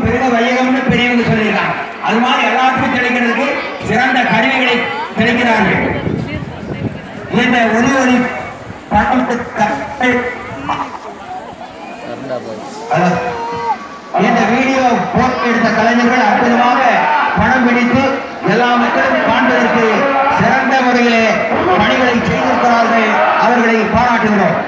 பெருக வையகம்னு பெரியவங்க சொல்லியிருக்காங்க அது மாதிரி எல்லாத்துக்கும் தெளிக்கிறதுக்கு சிறந்த கருவிகளை தெளிக்கிறார்கள் இந்த ஒளி ஒளி படத்துக்கு ஹலோ. இந்த வீடியோ போட்டோ எடுத்த கலைஞர்கள் அற்புதமாக படம் பிடித்து எல்லா மக்களும் காண்பதற்கு சிறந்த முறையிலே பணிகளை செய்திருக்கிறார்கள் அவர்களை பாராட்டுகிறோம்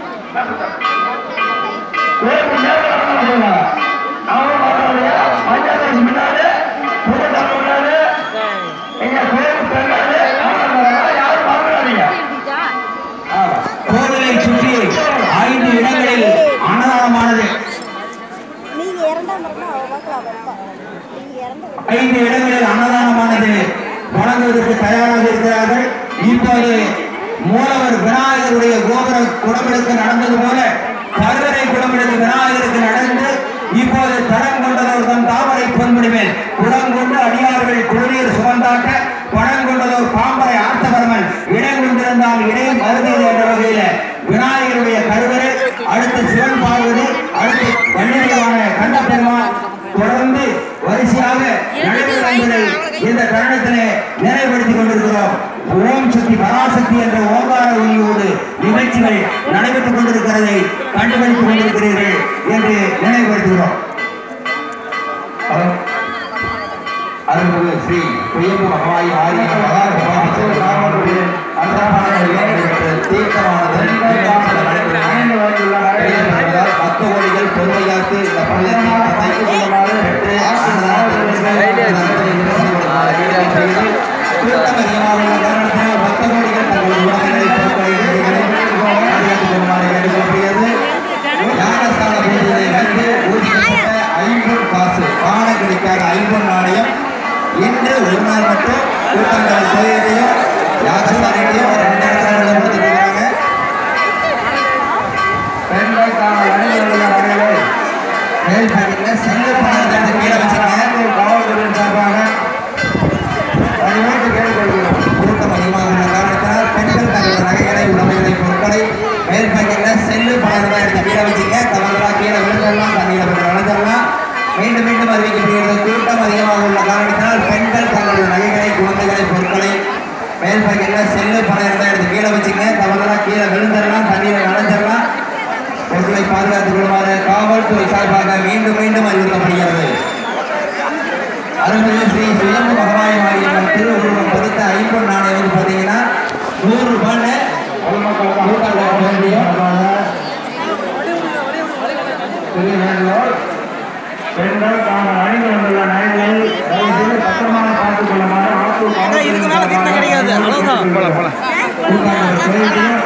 கோவிலை சுற்றி ஐந்து இடங்களில் அன்னதானமானது நீங்க இறந்தா மட்டும் அவ பார்க்கல அவ இருப்பா நீங்க இறந்த ஐந்து இடங்களில் அன்னதானமானது வழங்குவதற்கு தயாராக இருக்கிறார்கள் இப்போது மூலவர் விநாயகருடைய கோபுர குடமிடுக்கு நடந்தது போல கருவறை குடமிடுக்கு விநாயகருக்கு நடந்து இப்போது தரம் கொண்டதோர் தன் தாமரை பொன்முடிமேல் குடம் கொண்டு அடியார்கள் குளிர் சுமந்தாக்க படம் கொண்டதோர் பாம்பரை ஆர்த்தவர்மன் இடம் கொண்டிருந்தால் இடையும் மருதியது என்ற வகையில விநாயகருடைய கருவறை அடுத்து சிவன் பார்வதி அடுத்து வன்னியமான கண்ட பெருமான் தொடர்ந்து வரிசையாக நடைபெறும் என்பதை இந்த தருணத்திலே நினைவுபடுத்திக் கொண்டிருக்கிறோம் ஓம் சக்தி பராசக்தி என்ற ஓங்கார ஒலியோடு நிகழ்ச்சிகள் நடைபெற்றுக் கொண்டிருக்கிறதை கண்டுபிடித்துக் கொண்டிருக்கிறீர்கள் என்று நினைவுபடுத்துகிறோம் ஹலோ. அருள்மிகு ஸ்ரீ சுயம்பு மகவாயி ஆரிய மகா பவானி சந்திரபாபு அந்தரபாளையம் நடைபெற்ற தீர்த்தமானது இம்மாதத்தில் நடைபெறுகிறது. நடைபெறுவதால் பக்த கோடிகள் பொறுமையாக்கு இந்த பள்ளி தீர்த்தத்தை பெற்று அன்னதானத்தை அன்னதானத்தை நிறைவு செய்வதற்காக வேண்டுகோள் செய்து தீர்த்தம் அதிகமாக உள்ள காரணத்தினால் பக்த கோடிகள் தங்கள் உலகங்களை பொருட்களை இறுதிகளை பாதுகாத்துக் கொள்ளுமாறு வேண்டுகொள்ளப்படுகிறது ஞானஸ்தான பூஜையை வந்து ஊதிக்கப்பட்ட ஐம்பொன் காசு காண கிடைக்காத ஐம்பொன் நாணயம் இன்று ஒரு நாள் மட்டும் கூட்டங்கள் கோயிலையும் யாகசாலையிலையும் ரெண்டு இடத்துல உள்ள கொடுத்துட்டு இருக்காங்க பெண்களுக்கான வணிகர்களுடைய வகையிலே மேல் பகுதியில் செல்லு பணத்தை கீழே வச்சிருக்காங்க காவல்துறையின் சார்பாக பணிவோடு கேட்டுக்கொள்கிறோம் கூட்டம் அதிகமாக உள்ள காரணத்தினால் பெண்கள் தங்கள் நகைகளை உடமைகளை பொருட்களை மேல் பகுதியில் செல்லு பணத்தை எடுத்து கீழே வச்சுங்க தவறுதலா கீழே விழுந்தெல்லாம் தண்ணியில் போட்டு வளர்ந்துடலாம் மீண்டும் மீண்டும் அறிவிக்கப்படுகிறது கூட்டம் அதிகமாக உள்ள காரணத்தினால் பெண்கள் தங்களுடைய நகைகளை குழந்தைகளை பொருட்களை மேல் பகுதியில் செல்லு பணம் இருந்தால் எடுத்து கீழே வச்சுங்க தவறுதலா கீழே விழுந்துடலாம் தண்ணியில் நனைஞ்சிடலாம் பொருட்களை பாதுகாத்துக் கொள்ளுமாறு காவல்துறை சார்பாக மீண்டும் மீண்டும் அறிவுறுத்தப்படுகிறது அருள்மிகு ஸ்ரீ சுயம்பு மகமாய மாரியம்மன் திருவுருவம் பதித்த ஐம்பொன் நாணயம் வந்து பார்த்தீங்கன்னா நூறு ரூபான்னு நூற்றாண்டு வேண்டியும் பெண்கள் தாங்கள் அணிந்து வந்துள்ள நகைகளை தயவுசெய்து பத்திரமாக பார்த்துக் கொள்ளுமாறு ஆத்தூர் இதுக்கு மேல கிட்ட கிடைக்காது அவ்வளவுதான் நூற்றாண்டு கோயிலையும்